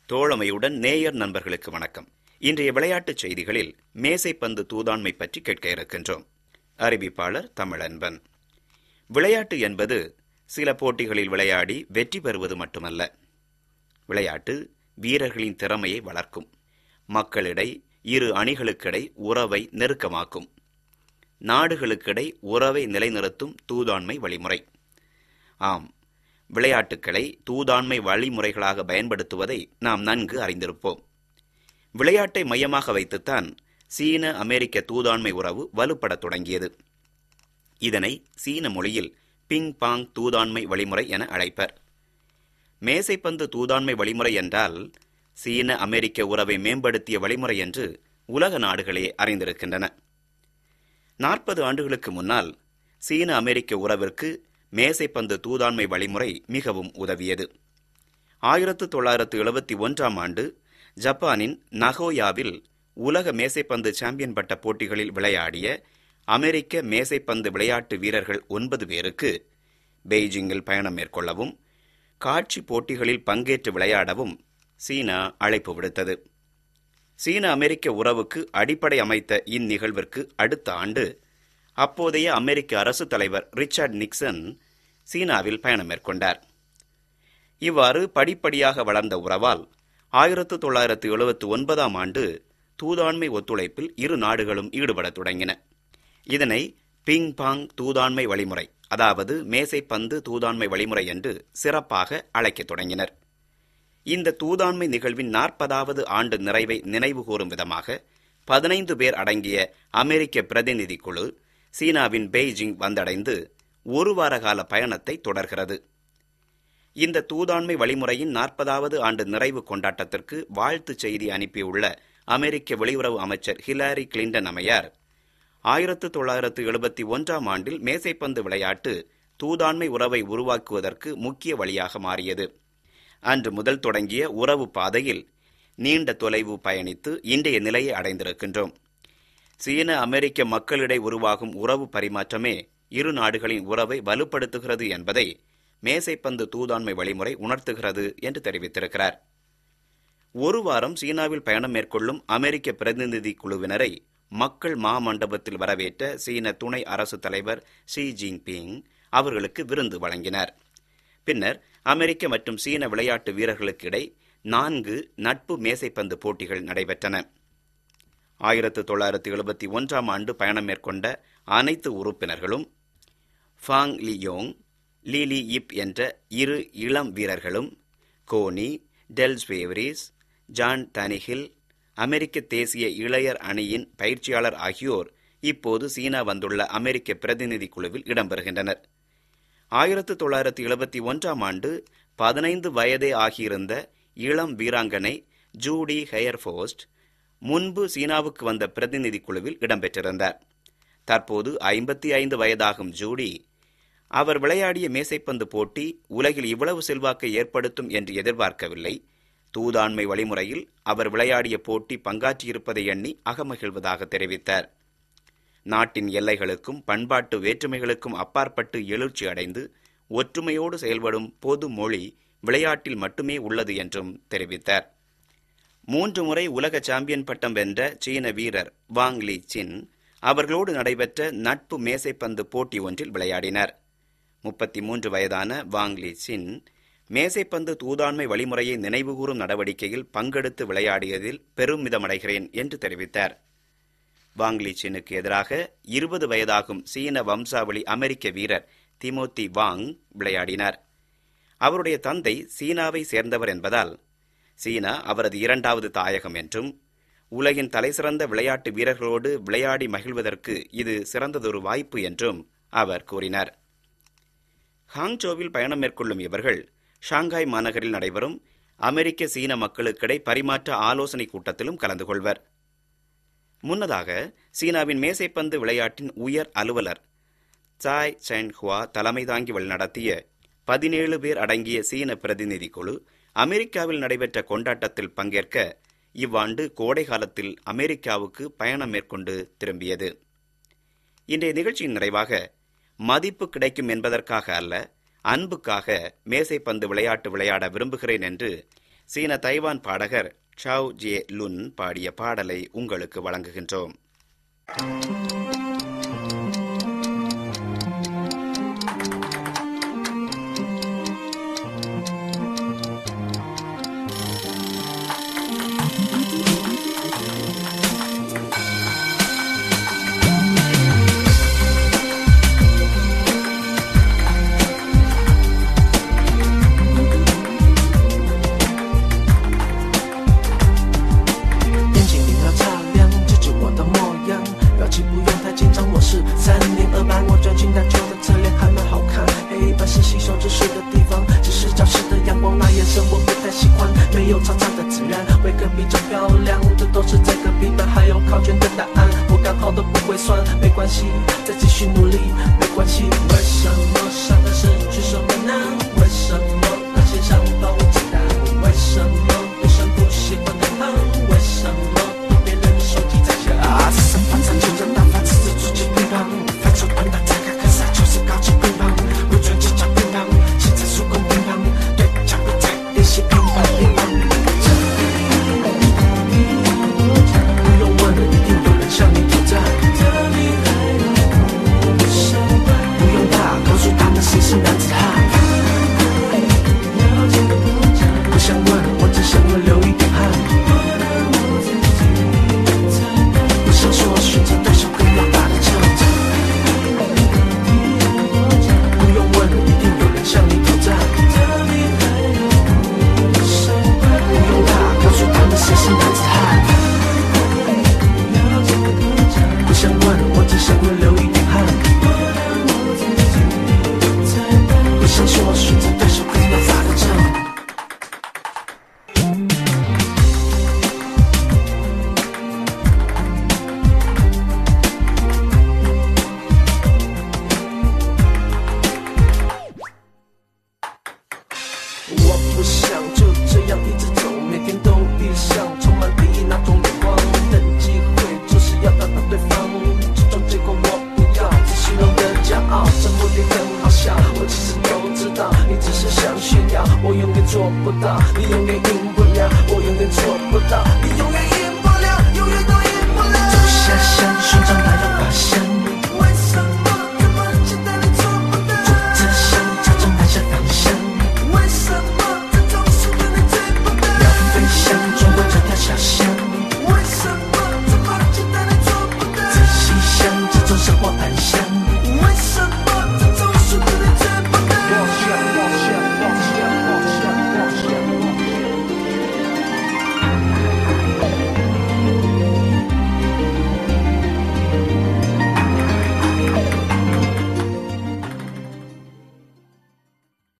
தோழமையுடன் நேயர் நண்பர்களுக்கு வணக்கம் இன்றைய விளையாட்டுச் செய்திகளில் மேசைப்பந்து தூதாண்மை பற்றி கேட்க இருக்கின்றோம் அறிவிப்பாளர் தமிழன்பன் விளையாட்டு என்பது சில போட்டிகளில் விளையாடி வெற்றி பெறுவது மட்டுமல்ல விளையாட்டு வீரர்களின் திறமையை வளர்க்கும் மக்களிடை இரு அணிகளுக்கிடை உறவை நெருக்கமாக்கும் நாடுகளுக்கிடை உறவை நிலைநிறுத்தும் தூதாண்மை வழிமுறை ஆம் விளையாட்டுக்களை தூதாண்மை வழிமுறைகளாக பயன்படுத்துவதை நாம் நன்கு அறிந்திருப்போம் விளையாட்டை மையமாக வைத்துத்தான் சீன அமெரிக்க தூதாண்மை உறவு வலுப்படத் தொடங்கியது இதனை சீன மொழியில் பிங் பாங் தூதாண்மை வழிமுறை என அழைப்பர் மேசைப்பந்து தூதாண்மை வழிமுறை என்றால் சீன அமெரிக்க உறவை மேம்படுத்திய வழிமுறை என்று உலக நாடுகளே அறிந்திருக்கின்றன நாற்பது ஆண்டுகளுக்கு முன்னால் சீன அமெரிக்க உறவிற்கு மேசைப்பந்து தூதாண்மை வழிமுறை மிகவும் உதவியது ஆயிரத்து தொள்ளாயிரத்து எழுபத்தி ஒன்றாம் ஆண்டு ஜப்பானின் நகோயாவில் உலக மேசைப்பந்து சாம்பியன் பட்ட போட்டிகளில் விளையாடிய அமெரிக்க மேசைப்பந்து விளையாட்டு வீரர்கள் ஒன்பது பேருக்கு பெய்ஜிங்கில் பயணம் மேற்கொள்ளவும் காட்சி போட்டிகளில் பங்கேற்று விளையாடவும் சீனா அழைப்பு விடுத்தது சீன அமெரிக்க உறவுக்கு அடிப்படை அமைத்த இந்நிகழ்விற்கு அடுத்த ஆண்டு அப்போதைய அமெரிக்க அரசு தலைவர் ரிச்சர்ட் நிக்சன் சீனாவில் பயணம் மேற்கொண்டார் இவ்வாறு படிப்படியாக வளர்ந்த உறவால் ஆயிரத்து தொள்ளாயிரத்து எழுபத்து ஒன்பதாம் ஆண்டு தூதாண்மை ஒத்துழைப்பில் இரு நாடுகளும் ஈடுபடத் தொடங்கின இதனை பிங் பாங் தூதாண்மை வழிமுறை அதாவது மேசைப்பந்து தூதாண்மை வழிமுறை என்று சிறப்பாக அழைக்கத் தொடங்கினர் இந்த தூதாண்மை நிகழ்வின் நாற்பதாவது ஆண்டு நிறைவை நினைவுகூரும் விதமாக பதினைந்து பேர் அடங்கிய அமெரிக்க பிரதிநிதி குழு சீனாவின் பெய்ஜிங் வந்தடைந்து ஒரு வார கால பயணத்தை தொடர்கிறது இந்த தூதாண்மை வழிமுறையின் நாற்பதாவது ஆண்டு நிறைவு கொண்டாட்டத்திற்கு வாழ்த்துச் செய்தி அனுப்பியுள்ள அமெரிக்க வெளியுறவு அமைச்சர் ஹிலாரி கிளின்டன் அமையார் ஆயிரத்து தொள்ளாயிரத்து எழுபத்தி ஒன்றாம் ஆண்டில் மேசைப்பந்து விளையாட்டு தூதாண்மை உறவை உருவாக்குவதற்கு முக்கிய வழியாக மாறியது அன்று முதல் தொடங்கிய உறவு பாதையில் நீண்ட தொலைவு பயணித்து இன்றைய நிலையை அடைந்திருக்கின்றோம் சீன அமெரிக்க மக்களிடை உருவாகும் உறவு பரிமாற்றமே இரு நாடுகளின் உறவை வலுப்படுத்துகிறது என்பதை மேசைப்பந்து தூதாண்மை வழிமுறை உணர்த்துகிறது என்று தெரிவித்திருக்கிறார் ஒரு வாரம் சீனாவில் பயணம் மேற்கொள்ளும் அமெரிக்க பிரதிநிதி குழுவினரை மக்கள் மாமண்டபத்தில் வரவேற்ற சீன துணை அரசு தலைவர் ஷி ஜின்பிங் அவர்களுக்கு விருந்து வழங்கினார் பின்னர் அமெரிக்க மற்றும் சீன விளையாட்டு வீரர்களுக்கிடை நான்கு நட்பு மேசைப்பந்து போட்டிகள் நடைபெற்றன ஆயிரத்து தொள்ளாயிரத்து எழுபத்தி ஒன்றாம் ஆண்டு பயணம் மேற்கொண்ட அனைத்து உறுப்பினர்களும் ஃபாங் லியோங் லீலி இப் என்ற இரு இளம் வீரர்களும் கோனி டெல்ஸ் வேவரிஸ் ஜான் தனிஹில் அமெரிக்க தேசிய இளையர் அணியின் பயிற்சியாளர் ஆகியோர் இப்போது சீனா வந்துள்ள அமெரிக்க பிரதிநிதி குழுவில் இடம்பெறுகின்றனர் ஆயிரத்து தொள்ளாயிரத்து எழுபத்தி ஒன்றாம் ஆண்டு பதினைந்து வயதே ஆகியிருந்த இளம் வீராங்கனை ஜூடி ஹெயர்ஃபோஸ்ட் முன்பு சீனாவுக்கு வந்த பிரதிநிதி குழுவில் இடம்பெற்றிருந்தார் தற்போது ஐம்பத்தி ஐந்து வயதாகும் ஜூடி அவர் விளையாடிய மேசைப்பந்து போட்டி உலகில் இவ்வளவு செல்வாக்கை ஏற்படுத்தும் என்று எதிர்பார்க்கவில்லை தூதாண்மை வழிமுறையில் அவர் விளையாடிய போட்டி பங்காற்றியிருப்பதை எண்ணி அகமகிழ்வதாக தெரிவித்தார் நாட்டின் எல்லைகளுக்கும் பண்பாட்டு வேற்றுமைகளுக்கும் அப்பாற்பட்டு எழுச்சி அடைந்து ஒற்றுமையோடு செயல்படும் பொது மொழி விளையாட்டில் மட்டுமே உள்ளது என்றும் தெரிவித்தார் மூன்று முறை உலக சாம்பியன் பட்டம் வென்ற சீன வீரர் வாங் லீ சின் அவர்களோடு நடைபெற்ற நட்பு மேசைப்பந்து போட்டி ஒன்றில் விளையாடினார் முப்பத்தி மூன்று வயதான வாங் லீ சின் மேசைப்பந்து தூதாண்மை வழிமுறையை நினைவுகூரும் நடவடிக்கையில் பங்கெடுத்து விளையாடியதில் பெருமிதமடைகிறேன் என்று தெரிவித்தார் வாங்லி சினுக்கு எதிராக இருபது வயதாகும் சீன வம்சாவளி அமெரிக்க வீரர் திமோத்தி வாங் விளையாடினார் அவருடைய தந்தை சீனாவை சேர்ந்தவர் என்பதால் சீனா அவரது இரண்டாவது தாயகம் என்றும் உலகின் தலைசிறந்த விளையாட்டு வீரர்களோடு விளையாடி மகிழ்வதற்கு இது சிறந்ததொரு வாய்ப்பு என்றும் அவர் கூறினார் ஹாங்சோவில் பயணம் மேற்கொள்ளும் இவர்கள் ஷாங்காய் மாநகரில் நடைபெறும் அமெரிக்க சீன மக்களுக்கிடை பரிமாற்ற ஆலோசனை கூட்டத்திலும் கலந்து கொள்வர் முன்னதாக சீனாவின் மேசைப்பந்து விளையாட்டின் உயர் அலுவலர் சாய் சென் ஹுவா தலைமை தாங்கி வழிநடத்திய பதினேழு பேர் அடங்கிய சீன பிரதிநிதி குழு அமெரிக்காவில் நடைபெற்ற கொண்டாட்டத்தில் பங்கேற்க இவ்வாண்டு கோடை காலத்தில் அமெரிக்காவுக்கு பயணம் மேற்கொண்டு திரும்பியது இன்றைய நிகழ்ச்சியின் நிறைவாக மதிப்பு கிடைக்கும் என்பதற்காக அல்ல அன்புக்காக மேசைப்பந்து விளையாட்டு விளையாட விரும்புகிறேன் என்று சீன தைவான் பாடகர் சாவ் ஜே லுன் பாடிய பாடலை உங்களுக்கு வழங்குகின்றோம் 眼睛一秒擦亮，记住我的模样，表情不用太紧张，我是三零二八，我专心打球的侧脸还蛮好看，黑板是吸收知识的地方，只是教室的阳光那眼神我不太喜欢，没有吵吵的自然，会更比较漂亮，这都是在隔壁班，还有考卷的答案，我刚好都不会算，没关系，再继续努力，没关系，为什么上课时举手很难？为什么那些上都简单？为什么女生不喜欢太胖？为什么别人手机在响？啊，三发三球的打法，只是足球乒乓，反手短打再看看杀就是高级乒乓，会传技巧乒乓，现在速攻乒乓，对墙壁在练习乒乓乒乓。不用问了，一定有人向你挑战。不用怕，告诉他们谁是男子汉。不想问，我只想要流一点汗。不想说，选择对手更要打得仗。不用问了，一定有人向你挑战。不用怕，告诉他们谁是男子汉。不想问，我只想要流一点汗。不想说，选择对手更要打得仗。我不想就这样一直走，每天都一样，充满敌意那种眼光。的机会就是要打倒对方，这种结果我不要，只虚荣的骄傲，这目的很好笑。我其实都知道，你只是想炫耀，我永远做不到，你永远赢不了，我永远做不到，你永远赢不了，永远都赢不了。走下山